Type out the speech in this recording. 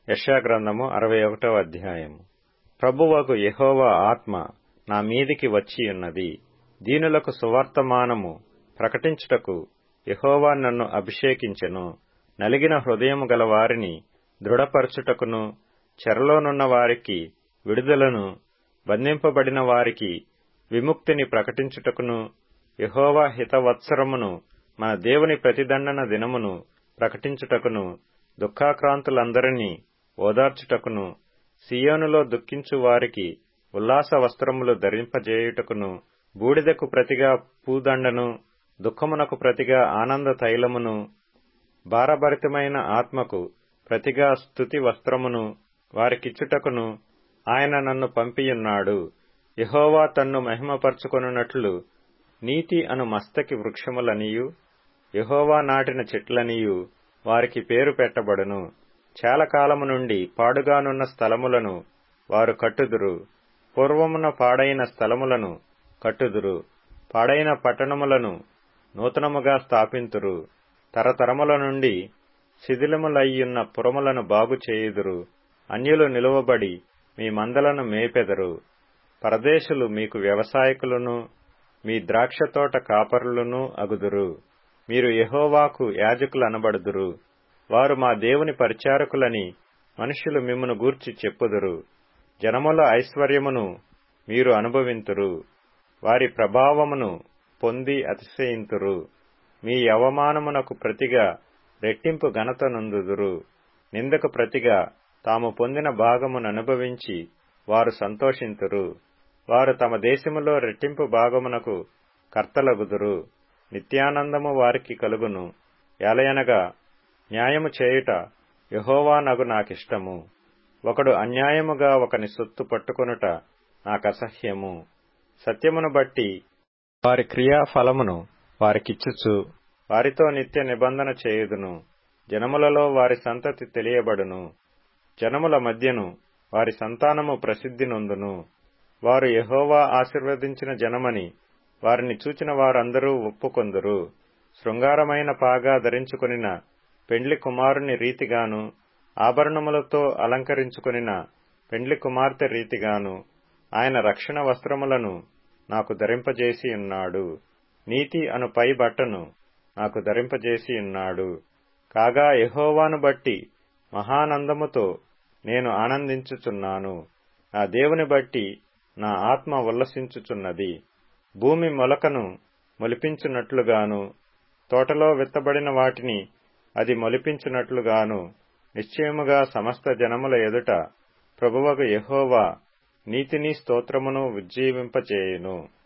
యశాగ్రంథము అరవై ఒకటో అధ్యాయము ప్రభువకు యెహోవా ఆత్మ నా మీదికి వచ్చియున్నది దీనులకు సువర్తమానము ప్రకటించుటకు యెహోవా నన్ను అభిషేకించెను నలిగిన హృదయము గల వారిని దృఢపరచుటకును చెరలోనున్న వారికి విడుదలను బంధింపబడిన వారికి విముక్తిని ప్రకటించుటకును యెహోవా హితవత్సరమును మన దేవుని ప్రతిదండన దినమును ప్రకటించుటకును దుఃఖాక్రాంతులందరినీ ఓదార్చుటకును సియోనులో దుఃఖించు వారికి ఉల్లాస వస్త్రములు ధరింపజేయుటకును బూడిదకు ప్రతిగా పూదండను దుఃఖమునకు ప్రతిగా ఆనంద తైలమును భారభరితమైన ఆత్మకు ప్రతిగా స్తుతి వస్త్రమును వారికిచ్చుటకును ఆయన నన్ను పంపియున్నాడు యెహోవా తన్ను మహిమపరచుకొనున్నట్లు నీతి అను మస్తకి వృక్షములనియు యెహోవా నాటిన చెట్లనియు వారికి పేరు పెట్టబడును చాలా కాలము నుండి పాడుగానున్న స్థలములను వారు కట్టుదురు పూర్వమున పాడైన స్థలములను కట్టుదురు పాడైన పట్టణములను నూతనముగా స్థాపింతురు తరతరముల నుండి శిథిలములయ్యున్న పురములను బాగు చేయుదురు అన్యులు నిలువబడి మీ మందలను మేపెదరు పరదేశులు మీకు వ్యవసాయకులను మీ ద్రాక్ష తోట కాపరులను అగుదురు మీరు యెహోవాకు యాజకులనబడుదురు వారు మా దేవుని పరిచారకులని మనుష్యులు మిమ్మను గూర్చి చెప్పుదురు జనముల ఐశ్వర్యమును మీరు అనుభవింతురు వారి ప్రభావమును పొంది అతిశయింతురు మీ అవమానమునకు ప్రతిగా రెట్టింపు ఘనత నొందుదురు నిందకు ప్రతిగా తాము పొందిన భాగమును అనుభవించి వారు సంతోషింతురు వారు తమ దేశములో రెట్టింపు భాగమునకు కర్తలగుదురు నిత్యానందము వారికి కలుగును ఎలయనగా న్యాయము చేయుట యహోవా నగు నాకిష్టము ఒకడు అన్యాయముగా ఒకని సొత్తు పట్టుకొనుట నాకసహ్యము సత్యమును బట్టి వారి క్రియాఫలమును వారికిచ్చుచు వారితో నిత్య నిబంధన చేయుదును జనములలో వారి సంతతి తెలియబడును జనముల మధ్యను వారి సంతానము ప్రసిద్ధి నొందును వారు యహోవా ఆశీర్వదించిన జనమని వారిని చూచిన వారందరూ ఒప్పుకొందురు శృంగారమైన పాగా ధరించుకొనిన పెండ్లి కుమారుని రీతిగాను ఆభరణములతో అలంకరించుకొనిన పెండ్లి కుమార్తె రీతిగాను ఆయన రక్షణ వస్త్రములను నాకు ధరింపజేసి ఉన్నాడు నీతి అను పై బట్టను నాకు ధరింపజేసి ఉన్నాడు కాగా యహోవాను బట్టి మహానందముతో నేను ఆనందించుచున్నాను నా దేవుని బట్టి నా ఆత్మ ఉల్లసించుచున్నది భూమి మొలకను మొలిపించున్నట్లుగాను తోటలో విత్తబడిన వాటిని అది మొలిపించినట్లుగాను నిశ్చయముగా సమస్త జనముల ఎదుట ప్రభువకు యహోవా నీతిని స్తోత్రమును ఉజ్జీవింపచేయును